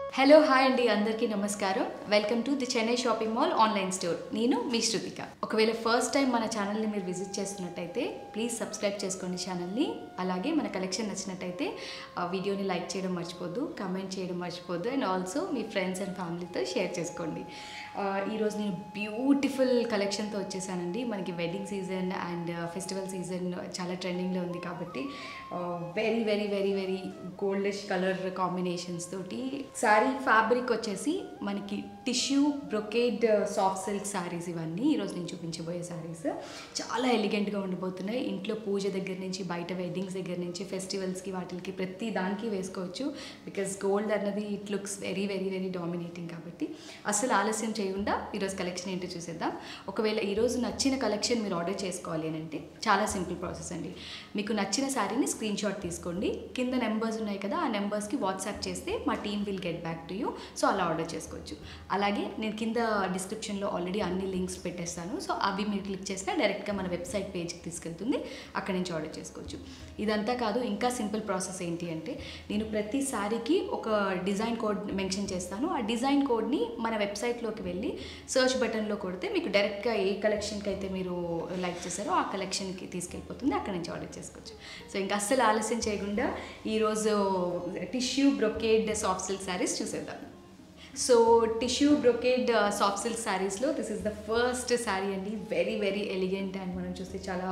hello hi అండి అందరికీ నమస్కారం welcome to the Chennai shopping mall online store నేను మీ శృతిక ఒకవేళ ఫస్ట్ టైం మన ఛానల్ని మీరు విజిట్ చేస్తున్నట్టయితే ప్లీజ్ సబ్స్క్రైబ్ చేసుకోండి ఛానల్ని అలాగే మన కలెక్షన్ నచ్చినట్టయితే ఆ వీడియోని లైక్ చేయడం మర్చిపోద్దు కమెంట్ చేయడం మర్చిపోద్దు అండ్ ఆల్సో మీ ఫ్రెండ్స్ అండ్ ఫ్యామిలీతో షేర్ చేసుకోండి ఆ, ఈరోజు నేను బ్యూటిఫుల్ కలెక్షన్తో వచ్చేసానండి మనకి wedding season and festival season చాలా ట్రెండింగ్లో ఉంది కాబట్టి very very very very goldish colour combinations తోటి శారీ ఫ్యాబ్రిక్ వచ్చేసి మనకి tissue brocade soft silk saris ఇవన్నీ ఈరోజు నేను చూపించబోయే శారీస్ చాలా ఎలిగెంట్గా ఉండిపోతున్నాయి ఇంట్లో పూజ దగ్గర నుంచి బయట వెడ్డింగ్స్ దగ్గర నుంచి ఫెస్టివల్స్కి వాటికి ప్రతి దానికి వేసుకోవచ్చు బికాస్ గోల్డ్ అన్నది it looks very very very dominating కాబట్టి అసలు ఆలస్యం చేయకుండా ఈరోజు కలెక్షన్ ఏంటో చూసేద్దాం ఒకవేళ ఈరోజు నచ్చిన కలెక్షన్ మీరు ఆర్డర్ చేసుకోవాలి అని అంటే చాలా సింపుల్ ప్రాసెస్ అండి మీకు నచ్చిన శారీని స్క్రీన్ షాట్ తీసుకోండి కింద నెంబర్స్ ఉన్నాయి కదా ఆ నెంబర్స్కి వాట్సాప్ చేస్తే మా team will get back to you so అలా ఆర్డర్ చేసుకోవచ్చు అలాగే నేను కింద డిస్క్రిప్షన్లో ఆల్రెడీ అన్ని లింక్స్ పెట్టేస్తాను సో అవి మీరు క్లిక్ చేస్తే డైరెక్ట్గా మన వెబ్సైట్ పేజ్కి తీసుకెళ్తుంది అక్కడి నుంచి ఆర్డర్ చేసుకోవచ్చు ఇదంతా కాదు ఇంకా సింపుల్ ప్రాసెస్ ఏంటి అంటే నేను ప్రతి శారీకి ఒక డిజైన్ కోడ్ మెన్షన్ చేస్తాను ఆ డిజైన్ కోడ్ని మన వెబ్సైట్లోకి వెళ్ళి సర్చ్ బటన్లో కొడితే మీకు డైరెక్ట్గా ఏ కలెక్షన్కి అయితే మీరు లైక్ చేశారో ఆ కలెక్షన్కి తీసుకెళ్ళిపోతుంది అక్కడ నుంచి ఆర్డర్ చేసుకోవచ్చు సో ఇంకా అస్సలు ఆలస్యం చేయకుండా ఈరోజు tissue brocade soft silk saris చూసేద్దాం so tissue brocade soft silk శారీస్లో this is the first sari అండి వెరీ వెరీ ఎలిగెంట్ అండ్ మనం చూస్తే చాలా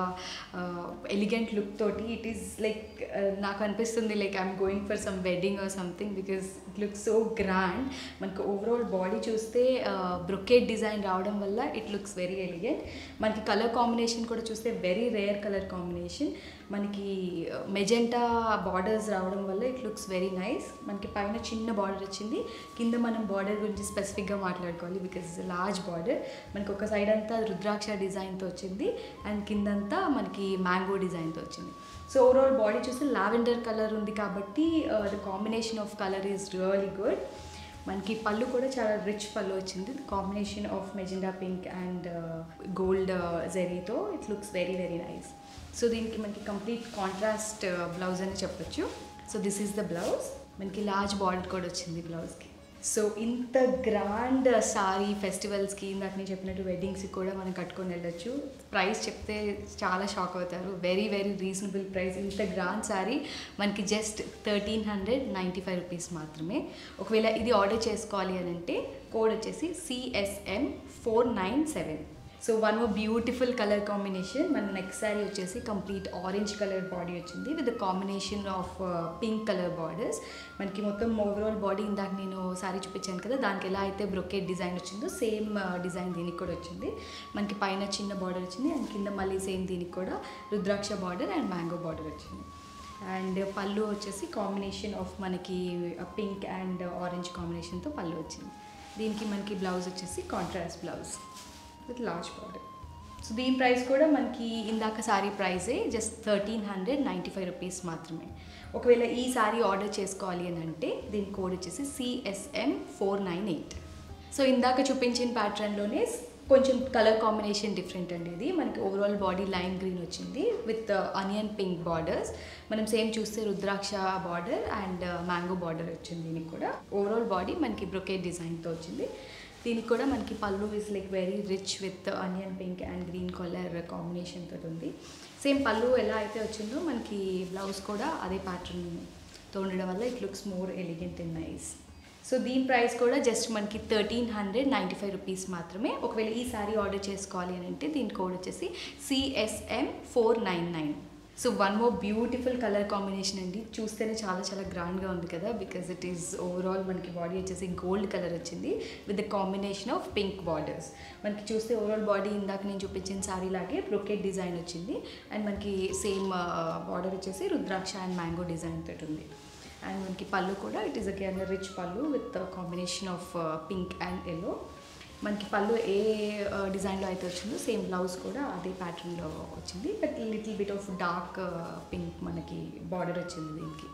ఎలిగెంట్ లుక్ తోటి ఇట్ ఈస్ లైక్ నాకు అనిపిస్తుంది like I'm going for some wedding or something because it look so grand మనకు overall body చూస్తే బ్రొకేడ్ డిజైన్ రావడం వల్ల ఇట్ లుక్స్ వెరీ ఎలిగెంట్ మనకి కలర్ కాంబినేషన్ కూడా చూస్తే వెరీ రేర్ కలర్ కాంబినేషన్ మనకి మెజెంటా బార్డర్స్ రావడం వల్ల ఇట్ లుక్స్ వెరీ నైస్ మనకి పైన చిన్న బార్డర్ వచ్చింది కింద మనం బార్డర్ గురించి స్పెసిఫిక్గా మాట్లాడుకోవాలి బికాస్ లార్జ్ బార్డర్ మనకి ఒక సైడ్ అంతా రుద్రాక్ష డిజైన్తో వచ్చింది అండ్ కిందంతా మనకి మ్యాంగో డిజైన్తో వచ్చింది సో ఓవరాల్ బాడీ చూస్తే లావెండర్ కలర్ ఉంది కాబట్టి the combination of colour is really good మనకి పళ్ళు కూడా చాలా రిచ్ పళ్ళు వచ్చింది combination of magenta pink and gold జెరీతో it looks very very nice so దీనికి మనకి కంప్లీట్ కాంట్రాస్ట్ బ్లౌజ్ అని చెప్పొచ్చు so this is the blouse మనకి లార్జ్ బార్డర్ కూడా వచ్చింది బ్లౌజ్కి సో ఇంత గ్రాండ్ సారీ ఫెస్టివల్స్కి ఇందాక నేను చెప్పినట్టు వెడ్డింగ్స్కి కూడా మనం కట్టుకొని వెళ్ళొచ్చు ప్రైస్ చెప్తే చాలా షాక్ అవుతారు వెరీ వెరీ రీజనబుల్ ప్రైస్ ఇంత గ్రాండ్ సారీ మనకి just thirteen hundred ninety five rupees మాత్రమే ఒకవేళ ఇది ఆర్డర్ చేసుకోవాలి అని అంటే కోడ్ వచ్చేసి CSM four nine seven so one more beautiful colour combination మన నెక్స్ట్ శారీ వచ్చేసి కంప్లీట్ ఆరెంజ్ కలర్ బాడీ వచ్చింది with combination of pink colour borders మనకి మొత్తం ఓవరాల్ బాడీ ఇందాక నేను శారీ చూపించాను కదా దానికి ఎలా అయితే బ్రొకేట్ డిజైన్ వచ్చిందో సేమ్ డిజైన్ దీనికి కూడా వచ్చింది మనకి పైన చిన్న బార్డర్ వచ్చింది అండ్ కింద మళ్ళీ సేమ్ దీనికి కూడా rudraksha border and mango border వచ్చింది అండ్ పళ్ళు వచ్చేసి కాంబినేషన్ ఆఫ్ మనకి పింక్ అండ్ ఆరెంజ్ కాంబినేషన్తో పళ్ళు వచ్చింది దీనికి మనకి బ్లౌజ్ వచ్చేసి contrast blouse with large border so దీని ప్రైస్ కూడా మనకి ఇందాక సారీ ప్రైసే just thirteen hundred ninety five rupees మాత్రమే ఒకవేళ ఈ సారీ ఆర్డర్ చేసుకోవాలి అని అంటే దీని కోడ్ వచ్చేసి CSM four nine eight so ఇందాక చూపించిన ప్యాటర్న్లోనే కొంచెం కలర్ కాంబినేషన్ డిఫరెంట్ అండి ఇది మనకి ఓవరాల్ బాడీ లైమ్ గ్రీన్ వచ్చింది విత్ అనియన్ పింక్ బార్డర్స్ మనం సేమ్ చూస్తే rudraksha border and mango border వచ్చింది దీనికి కూడా ఓవరాల్ బాడీ మనకి బ్రొకేట్ డిజైన్తో వచ్చింది దీనికి కూడా మనకి pallu is like very rich with onion pink and green colour combination తోటి ఉంది సేమ్ పళ్ళు ఎలా అయితే వచ్చిందో మనకి బ్లౌజ్ కూడా అదే ప్యాటర్న్తో ఉండడం వల్ల it looks more elegant and nice so దీని ప్రైస్ కూడా జస్ట్ మనకి thirteen hundred ninety five rupees మాత్రమే ఒకవేళ ఈ సారీ ఆర్డర్ చేసుకోవాలి అని అంటే దీని కోడ్ వచ్చేసి CSM four nine nine so one more beautiful colour combination అండి చూస్తేనే చాలా చాలా గ్రాండ్గా ఉంది కదా బికాజ్ ఇట్ ఈస్ ఓవరాల్ మనకి బాడీ వచ్చేసి గోల్డ్ కలర్ వచ్చింది with the combination of pink borders మనకి చూస్తే ఓవరాల్ బాడీ ఇందాక నేను చూపించిన సారీ లాగే బ్రొకెట్ డిజైన్ వచ్చింది అండ్ మనకి సేమ్ బార్డర్ వచ్చేసి రుద్రాక్ష అండ్ మ్యాంగో డిజైన్ తోటి ఉంది అండ్ మనకి పళ్ళు కూడా it is again rich pallu with combination of pink and yellow మనకి పళ్ళు ఏ డిజైన్లో అయితే వచ్చిందో సేమ్ బ్లౌజ్ కూడా అదే ప్యాటర్న్లో వచ్చింది but little bit of dark pink మనకి బార్డర్ వచ్చింది దీనికి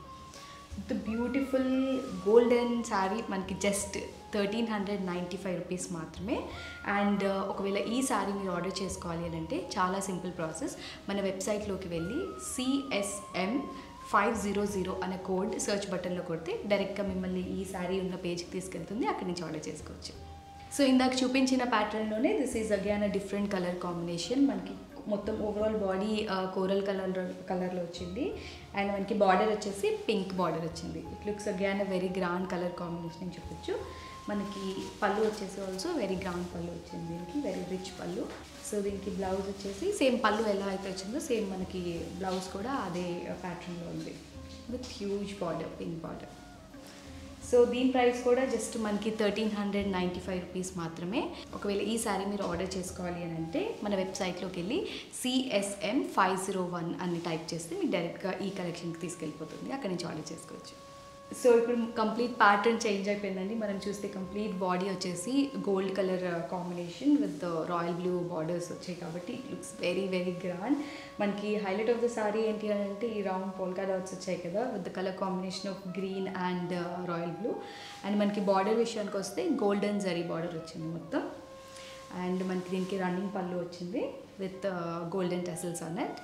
ద బ్యూటిఫుల్ గోల్డెన్ శారీ మనకి just thirteen hundred ninety five rupees మాత్రమే అండ్ ఒకవేళ ఈ శారీ మీరు ఆర్డర్ చేసుకోవాలి అని అంటే చాలా సింపుల్ ప్రాసెస్ మన వెబ్సైట్లోకి వెళ్ళి సిఎస్ఎం ఫైవ్ జీరో జీరో అనే కోడ్ సెర్చ్ బటన్లో కొడితే డైరెక్ట్గా మిమ్మల్ని ఈ శారీ ఉన్న పేజ్కి తీసుకెళ్తుంది అక్కడి నుంచి ఆర్డర్ చేసుకోవచ్చు సో ఇందాక చూపించిన ప్యాటర్న్లోనే this is again a different colour combination మనకి మొత్తం ఓవరాల్ బాడీ కోరల్ కలర్ కలర్లో వచ్చింది అండ్ మనకి బార్డర్ వచ్చేసి పింక్ బార్డర్ వచ్చింది it looks again a very grand colour combination అని చెప్పొచ్చు మనకి పళ్ళు వచ్చేసి ఆల్సో వెరీ గ్రాండ్ పళ్ళు వచ్చింది దీనికి వెరీ రిచ్ పళ్ళు సో దీనికి బ్లౌజ్ వచ్చేసి సేమ్ పళ్ళు ఎలా అయితే వచ్చిందో సేమ్ మనకి బ్లౌజ్ కూడా అదే ప్యాటర్న్లో ఉంది with huge border pink border so దీని ప్రైస్ కూడా జస్ట్ మనకి thirteen hundred ninety five rupees మాత్రమే ఒకవేళ ఈ శారీ మీరు ఆర్డర్ చేసుకోవాలి అని అంటే మన వెబ్సైట్లోకి వెళ్ళి సిఎస్ఎం ఫైవ్ జీరో వన్ అని టైప్ చేస్తే మీకు డైరెక్ట్గా ఈ కలెక్షన్కి తీసుకెళ్ళిపోతుంది అక్కడి నుంచి ఆర్డర్ చేసుకోవచ్చు సో ఇప్పుడు కంప్లీట్ ప్యాటర్న్ చేంజ్ అయిపోయిందండి మనం చూస్తే కంప్లీట్ బాడీ వచ్చేసి gold colour combination with royal blue borders వచ్చాయి కాబట్టి it looks very very grand మనకి హైలైట్ ఆఫ్ ద సారీ ఏంటి అని అంటే ఈ రౌండ్ పోల్కా డాట్స్ వచ్చాయి కదా with the colour combination of green and royal blue and మనకి బార్డర్ విషయానికి వస్తే గోల్డెన్ జరీ బార్డర్ వచ్చింది మొత్తం అండ్ మనకి దీనికి రన్నింగ్ పళ్ళు వచ్చింది విత్ గోల్డెన్ టెసల్స్ అన్నట్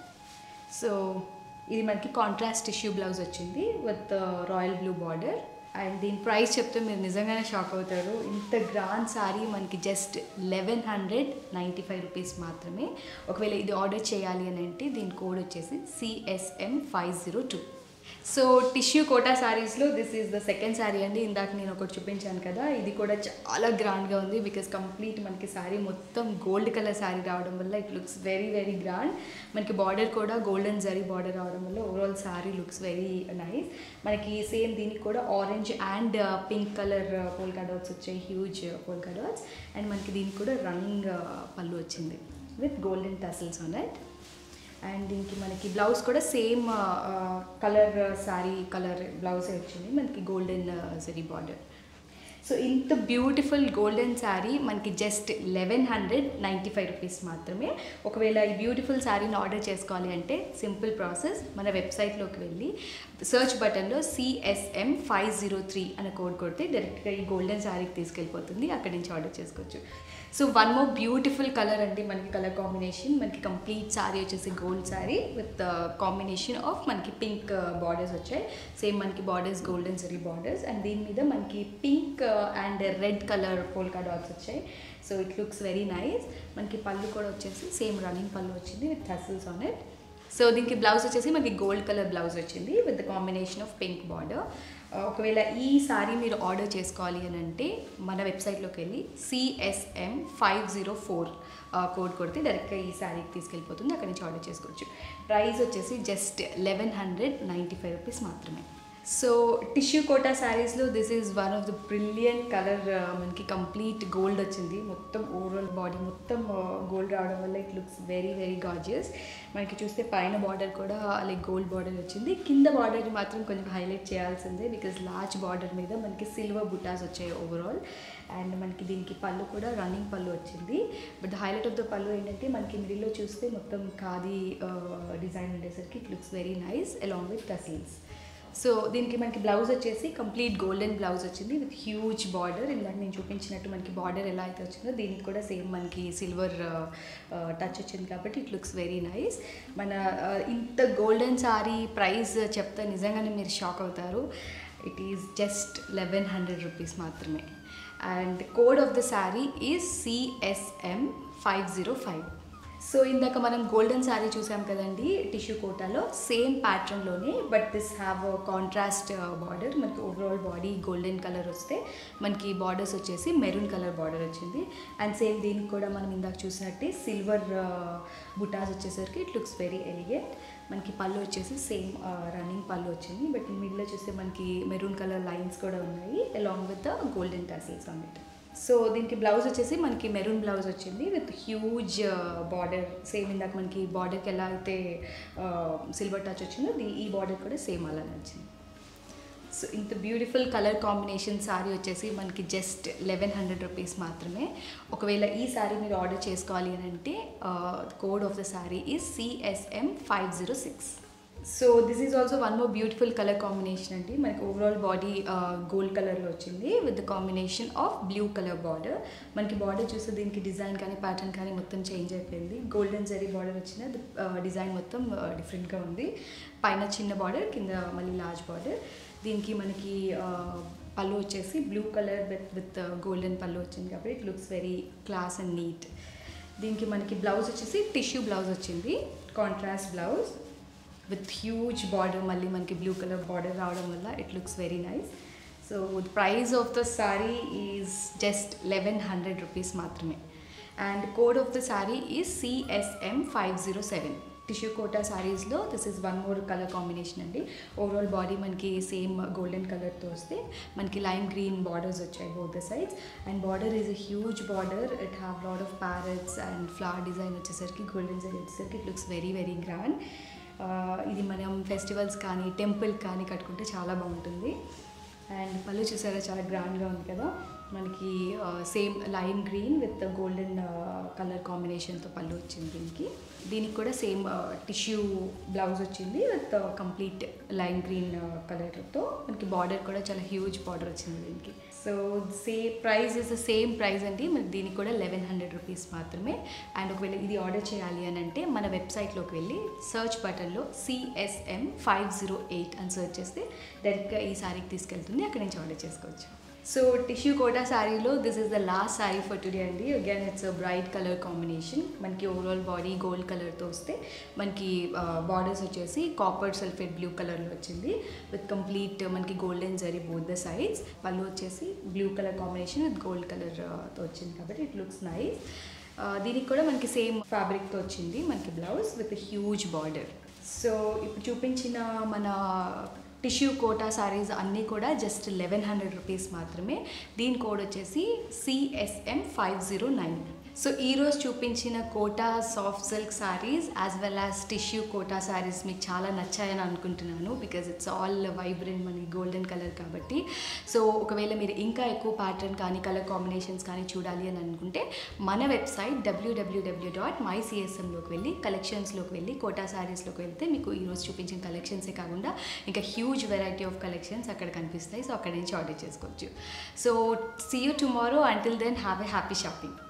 సో ఇది మనకి కాంట్రాస్ట్ టిష్యూ బ్లౌజ్ వచ్చింది with royal blue border and దీని ప్రైస్ చెప్తే మీరు నిజంగానే షాక్ అవుతారు ఇంత గ్రాండ్ సారీ మనకి just eleven hundred ninety five rupees మాత్రమే ఒకవేళ ఇది ఆర్డర్ చేయాలి అని అంటే దీని కోడ్ వచ్చేసి CSM five zero two so tissue Kota శారీస్లో this is the second saree అండి ఇందాక నేను ఒకటి చూపించాను కదా ఇది కూడా చాలా గ్రాండ్గా ఉంది బికాస్ కంప్లీట్ మనకి శారీ మొత్తం గోల్డ్ కలర్ శారీ రావడం వల్ల it looks very very grand మనకి బార్డర్ కూడా గోల్డెన్ జరీ బార్డర్ రావడం వల్ల overall saree looks very nice మనకి సేమ్ దీనికి కూడా orange and pink colour polka dots వచ్చాయి హ్యూజ్ పోల్కా డాట్స్ అండ్ మనకి దీనికి కూడా రన్నింగ్ పళ్ళు వచ్చింది with golden tassels on it and దీనికి మనకి బ్లౌజ్ కూడా సేమ్ కలర్ శారీ కలర్ బ్లౌజే వచ్చింది మనకి గోల్డెన్ జరీ బార్డర్ సో ఇంత బ్యూటిఫుల్ గోల్డెన్ శారీ మనకి just eleven hundred ninety five rupees మాత్రమే ఒకవేళ ఈ బ్యూటిఫుల్ శారీని ఆర్డర్ చేసుకోవాలి అంటే సింపుల్ ప్రాసెస్ మన వెబ్సైట్లోకి వెళ్ళి సర్చ్ బటన్లో సిఎస్ఎం ఫైవ్ జీరో త్రీ అనే కోడ్ కొడితే డైరెక్ట్గా ఈ గోల్డెన్ శారీకి తీసుకెళ్ళిపోతుంది అక్కడి నుంచి ఆర్డర్ చేసుకోవచ్చు so one more beautiful colour అండి మనకి కలర్ కాంబినేషన్ మనకి కంప్లీట్ శారీ వచ్చేసి gold saree with combination of మనకి పింక్ బార్డర్స్ వచ్చాయి సేమ్ మనకి borders golden zari borders and దీని మీద మనకి pink and red colour polka dots వచ్చాయి so it looks very nice మనకి పళ్ళు కూడా వచ్చేసి సేమ్ రన్నింగ్ పళ్ళు వచ్చింది with tassels on it so దీనికి బ్లౌజ్ వచ్చేసి మనకి గోల్డ్ కలర్ బ్లౌజ్ వచ్చింది with the combination of pink border ఒకవేళ ఈ సారీ మీరు ఆర్డర్ చేసుకోవాలి అని అంటే మన వెబ్సైట్లోకి వెళ్ళి CSM five zero four code కొడితే డైరెక్ట్గా ఈ శారీకి తీసుకెళ్ళిపోతుంది అక్కడి నుంచి ఆర్డర్ చేసుకోవచ్చు ప్రైస్ వచ్చేసి just eleven hundred ninety five rupees మాత్రమే సో టిష్యూ కోటా శారీస్లో this is one of the brilliant colour మనకి కంప్లీట్ గోల్డ్ వచ్చింది మొత్తం ఓవరాల్ బాడీ మొత్తం గోల్డ్ రావడం వల్ల it looks very very gorgeous మనకి చూస్తే పైన బార్డర్ కూడా లైక్ గోల్డ్ బార్డర్ వచ్చింది కింద బార్డర్ మాత్రం కొంచెం హైలైట్ చేయాల్సిందే బికాజ్ లార్జ్ బార్డర్ మీద మనకి సిల్వర్ బుటాస్ వచ్చాయి ఓవరాల్ అండ్ మనకి దీనికి పళ్ళు కూడా రన్నింగ్ పళ్ళు వచ్చింది but the highlight of the pallu ఏంటంటే మనకి మిడిల్లో చూస్తే మొత్తం ఖాదీ డిజైన్ ఉండేసరికి it looks very nice along with tassels so దీనికి మనకి బ్లౌజ్ వచ్చేసి కంప్లీట్ గోల్డెన్ బ్లౌజ్ వచ్చింది విత్ హ్యూజ్ బార్డర్ ఇందాక నేను చూపించినట్టు మనకి బార్డర్ ఎలా అయితే వచ్చిందో దీనికి కూడా సేమ్ మనకి సిల్వర్ టచ్ వచ్చింది కాబట్టి ఇట్ లుక్స్ వెరీ నైస్ మన ఇంత గోల్డెన్ సారీ ప్రైస్ చెప్తే నిజంగానే మీరు షాక్ అవుతారు it is just eleven hundred rupees మాత్రమే and code of the saree is CSM five zero five so ఇందాక మనం గోల్డెన్ శారీ చూసాం కదండి టిష్యూ కోటాలో సేమ్ ప్యాటర్న్లోనే but this have contrast border మనకి ఓవరాల్ బాడీ గోల్డెన్ కలర్ వస్తే మనకి బార్డర్స్ వచ్చేసి మెరూన్ కలర్ బార్డర్ వచ్చింది అండ్ సేమ్ దీనికి కూడా మనం ఇందాక చూసినట్టే సిల్వర్ బుటాస్ వచ్చేసరికి ఇట్ లుక్స్ వెరీ ఎలిగెంట్ మనకి పళ్ళు వచ్చేసి సేమ్ రన్నింగ్ పళ్ళు వచ్చింది బట్ మిడిల్లో చూస్తే మనకి మెరూన్ కలర్ లైన్స్ కూడా ఉన్నాయి అలాంగ్ విత్ గోల్డెన్ టాసిల్స్ అన్నట్టు సో దీనికి బ్లౌజ్ వచ్చేసి మనకి మెరూన్ బ్లౌజ్ వచ్చింది విత్ హ్యూజ్ బార్డర్ సేమ్ ఇందాక మనకి బార్డర్కి ఎలా అయితే సిల్వర్ టచ్ వచ్చిందో దీ ఈ బార్డర్ కూడా సేమ్ అలానే వచ్చింది సో ఇంత బ్యూటిఫుల్ కలర్ కాంబినేషన్ శారీ వచ్చేసి మనకి జస్ట్ లెవెన్ హండ్రెడ్ రూపీస్ మాత్రమే ఒకవేళ ఈ శారీ మీరు ఆర్డర్ చేసుకోవాలి అని అంటే code of the saree is CSM five zero six so this is also one more beautiful colour combination అండి మనకి ఓవరాల్ బాడీ గోల్డ్ కలర్లో వచ్చింది with the combination of blue colour border మనకి బార్డర్ చూస్తే దీనికి డిజైన్ కానీ ప్యాటర్న్ కానీ మొత్తం చేంజ్ అయిపోయింది గోల్డెన్ జరీ బార్డర్ వచ్చిన డిజైన్ మొత్తం డిఫరెంట్గా ఉంది పైన చిన్న బార్డర్ కింద మళ్ళీ లార్జ్ బార్డర్ దీనికి మనకి పళ్ళు వచ్చేసి blue colour with with golden pallu వచ్చింది కాబట్టి it looks very class and neat దీనికి మనకి బ్లౌజ్ వచ్చేసి టిష్యూ బ్లౌజ్ వచ్చింది contrast blouse with huge border మళ్ళీ మనకి బ్లూ కలర్ బార్డర్ రావడం వల్ల it looks very nice so the price of the saree is just eleven hundred rupees మాత్రమే and code of the saree is CSM five zero seven tissue Kota శారీస్లో this is one more colour combination అండి overall body మనకి same గోల్డెన్ కలర్తో వస్తే మనకి lime green borders వచ్చాయి both the sides and border is a huge border it have lot of parrots and flower design వచ్చేసరికి golden zari వచ్చేసరికి it looks very very grand ఇది మనం ఫెస్టివల్స్ కానీ టెంపుల్ కానీ కట్టుకుంటే చాలా బాగుంటుంది అండ్ పళ్ళు చూసారా చాలా గ్రాండ్గా ఉంది కదా మనకి same lime green with golden colour కాంబినేషన్తో పళ్ళు వచ్చింది దీనికి దీనికి కూడా సేమ్ టిష్యూ బ్లౌజ్ వచ్చింది విత్ కంప్లీట్ లైమ్ గ్రీన్ కలర్తో మనకి బార్డర్ కూడా చాలా హ్యూజ్ బార్డర్ వచ్చింది దీనికి so say price is the same price అండి మనకి దీనికి కూడా లెవెన్ హండ్రెడ్ రూపీస్ మాత్రమే అండ్ ఒకవేళ ఇది ఆర్డర్ చేయాలి అని అంటే మన వెబ్సైట్లోకి వెళ్ళి సర్చ్ బటన్లో సిఎస్ఎం ఫైవ్ జీరో ఎయిట్ అని సర్చ్ చేస్తే డైరెక్ట్గా ఈ శారీకి తీసుకెళ్తుంది అక్కడి నుంచి ఆర్డర్ చేసుకోవచ్చు సో టిష్యూ కోటా శారీలో this is the last saree for today అండి again it's a bright colour combination మనకి ఓవరాల్ బాడీ గోల్డ్ కలర్తో వస్తే మనకి బార్డర్స్ వచ్చేసి కాపర్ సల్ఫేట్ బ్లూ కలర్లో వచ్చింది విత్ కంప్లీట్ మనకి golden zari both the sides pallu వచ్చేసి blue colour combination with gold కలర్తో వచ్చింది కాబట్టి ఇట్ లుక్స్ నైస్ దీనికి కూడా మనకి సేమ్ ఫ్యాబ్రిక్తో వచ్చింది మనకి blouse with huge border so ఇప్పుడు చూపించిన మన టిష్యూ కోటా సారీస్ అన్నీ కూడా జస్ట్ లెవెన్ హండ్రెడ్ రూపీస్ మాత్రమే దీని కోడ్ వచ్చేసి CSM five zero nine so ఈరోజు చూపించిన Kota soft silk sarees as well as tissue Kota sarees మీకు చాలా నచ్చాయని అనుకుంటున్నాను బికాజ్ ఇట్స్ ఆల్ వైబ్రెంట్ మనకి గోల్డెన్ కలర్ కాబట్టి సో ఒకవేళ మీరు ఇంకా ఎక్కువ ప్యాటర్న్ కానీ కలర్ కాంబినేషన్స్ కానీ చూడాలి అని అనుకుంటే మన వెబ్సైట్ డబ్ల్యూడబ్ల్యూడబ్ల్యూ డాట్ మై సిఎస్ఎంలోకి వెళ్ళి కలెక్షన్స్లోకి వెళ్ళి కోటా శారీస్లోకి వెళ్తే మీకు ఈరోజు చూపించిన కలెక్షన్సే కాకుండా ఇంకా హ్యూజ్ వెరైటీ ఆఫ్ కలెక్షన్స్ అక్కడ కనిపిస్తాయి సో అక్కడ నుంచి ఆర్డర్ చేసుకోవచ్చు so see you tomorrow until then have a happy shopping